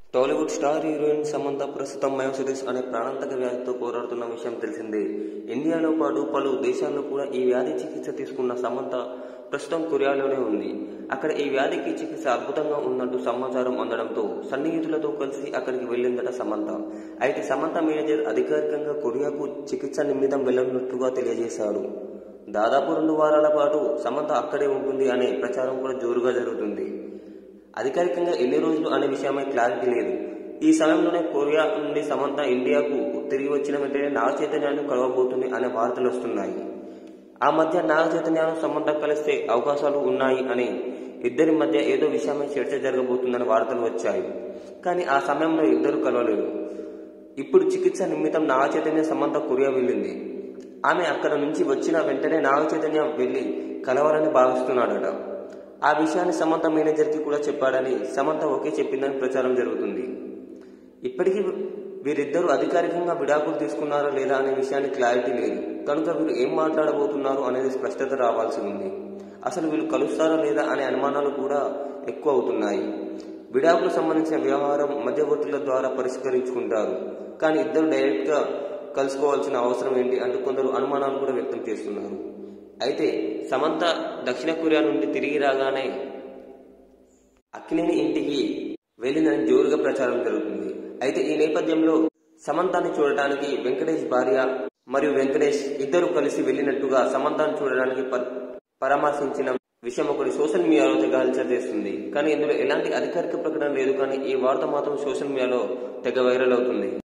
Tollywood star heroine Samantha ప్రస్తుతం myositis అనే ప్రాణాంతక వ్యాధితో పోరాడుతున్న విషయం తెలిసిందే ఇండియాలో పాటు పలు దేశాల్లో కూడా ఈ వ్యాధి చికిత్స తీసుకున్న సమంత ప్రస్తుతం కొరియాలోనే ఉంది అక్కడ ఈ వ్యాధికి చికిత్స అద్భుతంగా ఉన్నట్టు సమాచారం అందడంతో సన్నిహితులతో కలిసి అక్కడికి వెళ్ళిందట సమంత అయితే సమంత మేనేజర్ అధికారికంగా కొరియాకు చికిత్స నిమిత్తం వెళ్ళనున్నట్లుగా తెలియజేశాడు దాదాపు రెండు వారాల పాటు సమంత అక్కడే ఉంటుంది అనే ప్రచారం కూడా జోరుగా జరుగుతుంది అధికారికంగా ఎన్ని రోజులు అనే విషయమై క్లారిటీ లేదు ఈ సమయంలోనే కొరియా నుండి సమంత ఇండియాకు తిరిగి వచ్చిన వెంటనే నాగ చైతన్యాన్ని కలవబోతుంది అనే వార్తలు వస్తున్నాయి ఆ మధ్య నాగ చైతన్యాన్ని సమంత కలిస్తే అవకాశాలు ఉన్నాయి అని ఇద్దరి మధ్య ఏదో విషయమై చర్చ జరగబోతుందని వార్తలు వచ్చాయి కానీ ఆ సమయంలో ఇద్దరు కలవలేదు ఇప్పుడు చికిత్స నిమిత్తం నాగ చైతన్య సమంత కొరియా వెళ్ళింది ఆమె అక్కడ నుంచి వచ్చిన వెంటనే నాగ చైతన్య వెళ్ళి కలవాలని భావిస్తున్నాడట ఆ విషయాన్ని సమంత మేనేజర్కి కూడా చెప్పాడని సమంత ఓకే చెప్పిందని ప్రచారం జరుగుతుంది ఇప్పటికీ వీరిద్దరూ అధికారికంగా విడాకులు తీసుకున్నారా లేదా అనే విషయానికి క్లారిటీ లేదు కనుక వీరు ఏం మాట్లాడబోతున్నారు అనేది స్పష్టత రావాల్సి ఉంది అసలు వీళ్ళు కలుస్తారా లేదా అనే అనుమానాలు కూడా ఎక్కువ అవుతున్నాయి విడాకులకు సంబంధించిన వ్యవహారం మధ్యవర్తుల ద్వారా పరిష్కరించుకుంటారు కానీ ఇద్దరు డైరెక్ట్గా కలుసుకోవాల్సిన అవసరం ఏంటి అంటూ కొందరు అనుమానాలు కూడా వ్యక్తం చేస్తున్నారు అయితే సమంత దక్షిణ కొరియా నుండి తిరిగి రాగానే అక్కినేని ఇంటికి వెళ్ళిందని జోరుగా ప్రచారం జరుగుతుంది అయితే ఈ నేపథ్యంలో సమంతాన్ని చూడటానికి వెంకటేష్ భార్య మరియు వెంకటేష్ ఇద్దరు కలిసి వెళ్ళినట్టుగా సమంతాన్ని చూడడానికి ప- పరామర్శించిన విషయం ఒకటి సోషల్ మీడియాలో తెగ హల్చల్ చేస్తుంది కానీ ఇందులో ఎలాంటి అధికారిక ప్రకటన లేదు కానీ ఈ వార్త మాత్రం సోషల్ మీడియాలో తెగ వైరల్ అవుతుంది